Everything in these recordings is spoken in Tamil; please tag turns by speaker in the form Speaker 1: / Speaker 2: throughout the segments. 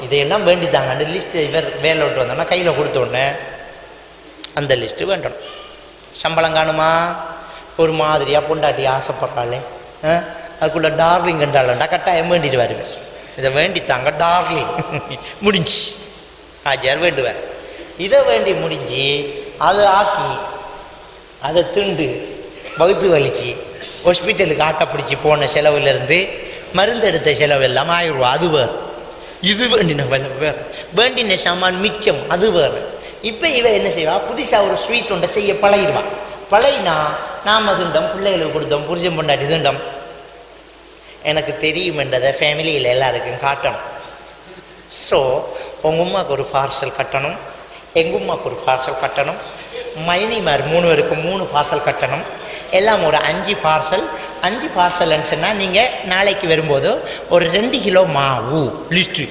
Speaker 1: இதையெல்லாம் வேண்டித்தாங்க அந்த லிஸ்ட்டு இவர் வேலை விட்டு வந்தோன்னா கையில் கொடுத்த உடனே அந்த லிஸ்ட்டு வேண்டணும் சம்பளம் காணுமா ஒரு மாதிரியாக பொண்டாட்டி ஆசைப்படுறாளே ஆ? அதுக்குள்ள டார்லிங் என்றாலண்டா கட்டாயம் வேண்டிட்டு வருவேன் இதை வேண்டித்தாங்க டார்லிங் முடிஞ்சு ஆஜியார் வேண்டுவார் இதை வேண்டி முடிஞ்சு அதை ஆக்கி அதை திண்டு வகுத்து வலிச்சு ஹாஸ்பிட்டலுக்கு ஆட்டை பிடிச்சி போன செலவுலேருந்து மருந்து எடுத்த செலவு எல்லாம் ஆயிரம் ரூபா அது வேறு இது வேண்டின வேலை வேறு வேண்டின சாமான் மிச்சம் அது வேறு இப்போ இவ என்ன செய்வா புதுசாக ஒரு ஸ்வீட் ஒன்றை செய்ய பழகிடுவா பழகினா நாம் திண்டம் பிள்ளைகளுக்கு கொடுத்தோம் புரிஜம் பொண்டாட்டி திண்டம் எனக்கு தெரியும் என்றதை ஃபேமிலியில் எல்லாருக்கும் காட்டணும் ஸோ உங்கள் உமாவுக்கு ஒரு பார்சல் கட்டணும் எங்கள் உமாவுக்கு ஒரு பார்சல் கட்டணும் மைனிமார் மூணு பேருக்கு மூணு பார்சல் கட்டணும் எல்லாம் ஒரு அஞ்சு பார்சல் அஞ்சு பார்சல்னு சொன்னால் நீங்கள் நாளைக்கு வரும்போது ஒரு ரெண்டு கிலோ மாவு லிஸ்ட்டு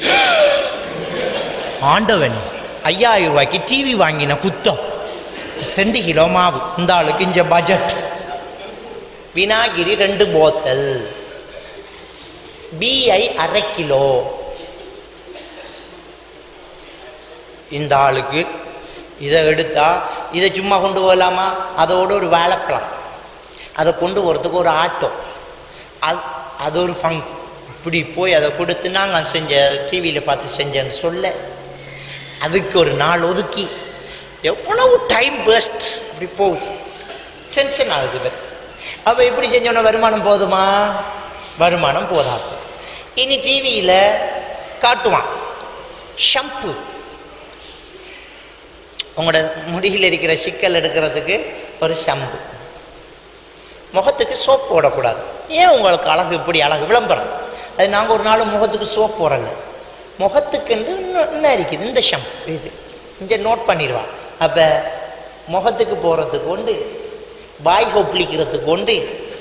Speaker 1: ஆண்டவன் ஐயாயிரம் ரூபாய்க்கு டிவி வாங்கின குத்தம் ரெண்டு கிலோ மாவு இந்த ஆளுக்கு இஞ்ச பட்ஜெட் வினாகிரி ரெண்டு போத்தல் பிஐ அரை கிலோ இந்த ஆளுக்கு இதை எடுத்தா இதை சும்மா கொண்டு போகலாமா அதோட ஒரு வாழைப்பழம் அதை கொண்டு போகிறதுக்கு ஒரு ஆட்டோ அது அது ஒரு பங்கு இப்படி போய் அதை கொடுத்து நாங்கள் செஞ்ச டிவியில் பார்த்து செஞ்சேன்னு சொல்ல அதுக்கு ஒரு நாள் ஒதுக்கி எவ்வளவு டைம் வேஸ்ட் இப்படி போகுது டென்ஷன் ஆகுது இவர் அவள் எப்படி செஞ்சோன்னா வருமானம் போதுமா வருமானம் போதாது இனி டிவியில் காட்டுவான் ஷம்பு உங்களோட முடியில் இருக்கிற சிக்கல் எடுக்கிறதுக்கு ஒரு ஷம்பு முகத்துக்கு சோப் போடக்கூடாது ஏன் உங்களுக்கு அழகு இப்படி அழகு விளம்பரம் அது நாங்கள் ஒரு நாள் முகத்துக்கு சோப் போடல முகத்துக்குண்டு இன்னும் இன்னும் இருக்குது இந்த ஷம்பு இது இங்கே நோட் பண்ணிடுவான் அப்போ முகத்துக்கு போகிறதுக்கு உண்டு வாய் கொப்பளிக்கிறதுக்கு உண்டு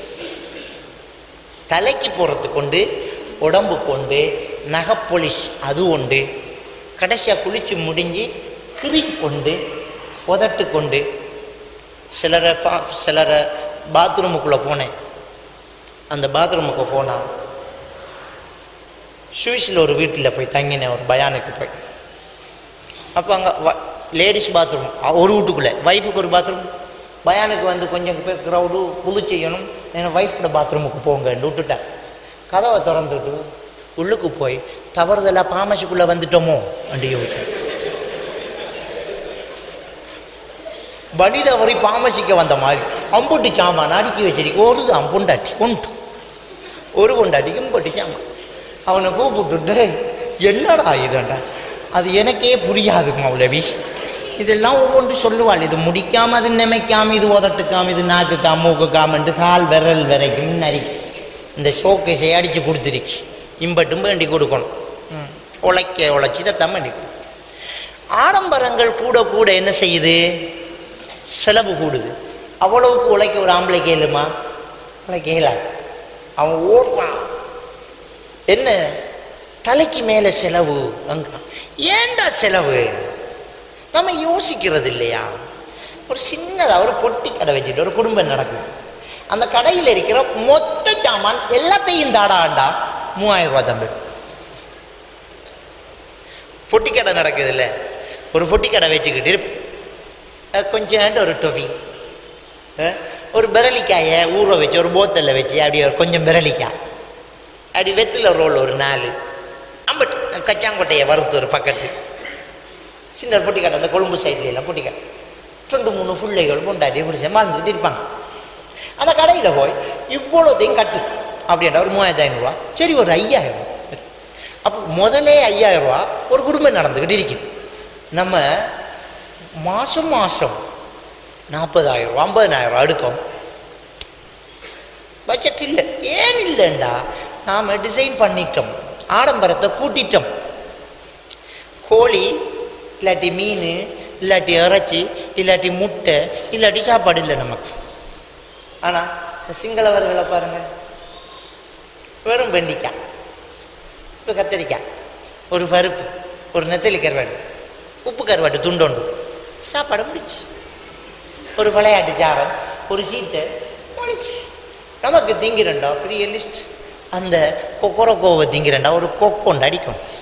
Speaker 1: தலைக்கு போகிறதுக்கு உண்டு உடம்பு கொண்டு நகைப்பொலிஷ் அது உண்டு கடைசியாக குளித்து முடிஞ்சு கிரீம் கொண்டு உதட்டு கொண்டு சிலரை ஃபா- சிலரை பாத்ரூமுக்குள்ளே போனேன் அந்த பாத்ரூமுக்கு போனால் சுவிஸில் ஒரு வீட்டில் போய் தங்கினேன் ஒரு பயானுக்கு போய் அப்போ அங்கே லேடிஸ் பாத்ரூம் ஒரு வீட்டுக்குள்ளே ஒய்ஃபுக்கு ஒரு பாத்ரூம் பயானுக்கு வந்து கொஞ்சம் பேர் க்ரௌடு புது செய்யணும் நான் ஒய்ஃபோட பாத்ரூமுக்கு போங்கன்னு விட்டுட்டேன் கதவை திறந்துட்டு உள்ளுக்கு போய் தவறுதலாக பாமசிக்குள்ளே வந்துட்டோமோ அப்படி யோசிச்சேன் வழி தவறி பாமசிக்க வந்த மாதிரி அம்புட்டி சாமான் அடுக்கி வச்சிருக்கு ஒரு தான் பொண்டாட்டி உண்டு ஒரு பொண்டாட்டிக்கு இம்பட்டி சாமான் அவனை கூப்பிட்டுட்டு என்னடா இதுண்டா அது எனக்கே புரியாது மௌலவி இதெல்லாம் ஒவ்வொன்று சொல்லுவாள் இது முடிக்காம அது நிமைக்காம இது உதட்டுக்காம இது நாக்குக்காம மூக்குக்காமன்ட்டு கால் விரல் வரைக்கும் நரிக்கு இந்த ஷோக்கேஸை அடித்து கொடுத்துருக்கு இம்பட்டும் வேண்டி கொடுக்கணும் ம். உழைக்க உழைச்சி தான் வேண்டி கொடுக்கணும். ஆடம்பரங்கள் கூட கூட என்ன செய்யுது செலவு கூடுது அவ்வளவுக்கு உழைக்க ஒரு ஆம்பளை கேளுமா உழைக்க இயலாது அவன் ஓடுறான் என்ன தலைக்கு மேலே செலவு அங்க ஏன்டா செலவு நம்ம யோசிக்கிறது இல்லையா ஒரு சின்னதாக ஒரு பொட்டி கடை வச்சுட்டு ஒரு குடும்பம் நடக்குது அந்த கடையில் இருக்கிற மொத்த சாமான் எல்லாத்தையும் தாடாண்டா மூவாயிரம் ரூபா தம்பி பொட்டி கடை நடக்குது இல்லை ஒரு பொட்டி கடை வச்சுக்கிட்டு அஹ் கொஞ்சோண்டு ஒரு டொஃபி அஹ் ஒரு பிரலிக்காயை ஊற வச்சு ஒரு போத்தலில் வச்சு அப்படியே ஒரு கொஞ்சம் பிரலிக்காய் அப்படி வெத்தில ரோல் ஒரு நாலு அம்பட் கச்சாங்கொட்டையை வறுத்து ஒரு பக்கத்து சின்ன ஒரு பொட்டி கடை அந்த கொழும்பு சைட்ல எல்லாம் பொட்டி கடை ரெண்டு மூணு பிள்ளைகள் பொண்டாட்டி பிடிச்ச வாழ்ந்துக்கிட்டு இருப்பாங்க அந்த கடையில் போய் இவ்வளோத்தையும் கட்டு அப்படின்ற ஒரு மூவாயிரத்து ஐநூறுரூவா சரி ஒரு ஐயாயிரம் அப்போ முதலே ஐயாயிரம் ரூபா ஒரு குடும்பம் நடந்துக்கிட்டு இருக்குது நம்ம மாதம் மாதம் நாற்பதாயிரம் ரூபா ஐம்பதனாயிரம் ரூபா எடுக்கும் பட்ஜெட் இல்லை ஏன் இல்லைண்டா நாம் டிசைன் பண்ணிட்டோம் ஆடம்பரத்தை கூட்டிட்டோம் கோழி இல்லாட்டி மீன் இல்லாட்டி இறைச்சி இல்லாட்டி முட்டை இல்லாட்டி சாப்பாடு இல்லை நமக்கு ஆனால் சிங்களவர்களை பாருங்க வெறும் வெண்டிக்காய் ஒரு கத்திரிக்காய் ஒரு பருப்பு ஒரு நெத்தலி கருவாடு உப்பு கருவாடு துண்டோண்டு சாப்பாடு முடிச்சு ஒரு விளையாட்டு சாரன் ஒரு சீத்தை முடிச்சு நமக்கு திங்கிறண்டா பெரிய லிஸ்ட் அந்த கொக்கரக்கோவை திங்கிறண்டா ஒரு கொக்கொண்டு அடிக்கும்